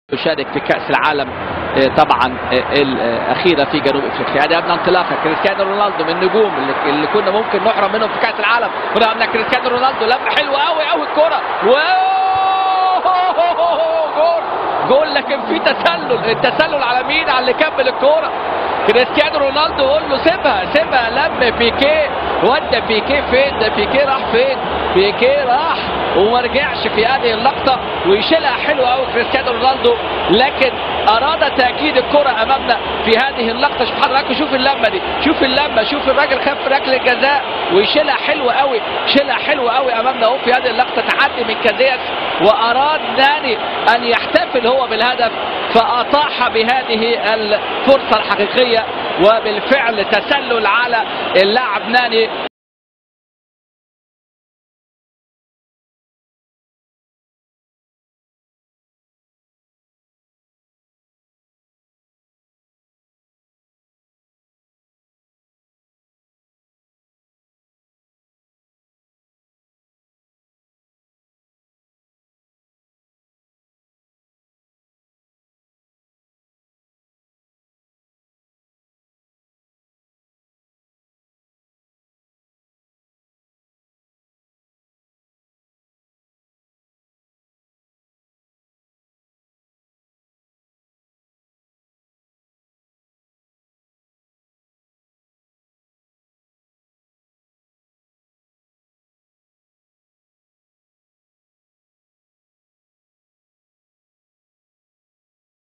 يشارك في كأس العالم آه، طبعا آه، الأخيرة في جنوب أفريقيا هذه قبل انطلاقة كريستيانو رونالدو من النجوم اللي, اللي كنا ممكن نحرم منهم في كأس العالم هنا عندنا كريستيانو رونالدو لمة حلوة قوي قوي الكرة جول جول لكن في تسلل التسلل على مين على اللي كمل الكرة كريستيانو رونالدو قول له سيبها سيبها لم بيكيه ودى بيكيه فين ده بيكيه راح فين بيكيه راح وما رجعش في هذه اللقطة ويشيلها حلو قوي كريستيانو رونالدو لكن أراد تأكيد الكرة أمامنا في هذه اللقطة شوف حضراتكم شوف اللمة دي شوف اللمة شوف الراجل خف ركلة الجزاء ويشيلها حلو قوي شيلها حلو قوي أمامنا اهو في هذه اللقطة تعدي من كازياس وأراد ناني أن يحتفل هو بالهدف فأطاح بهذه الفرصة الحقيقية وبالفعل تسلل على اللاعب ناني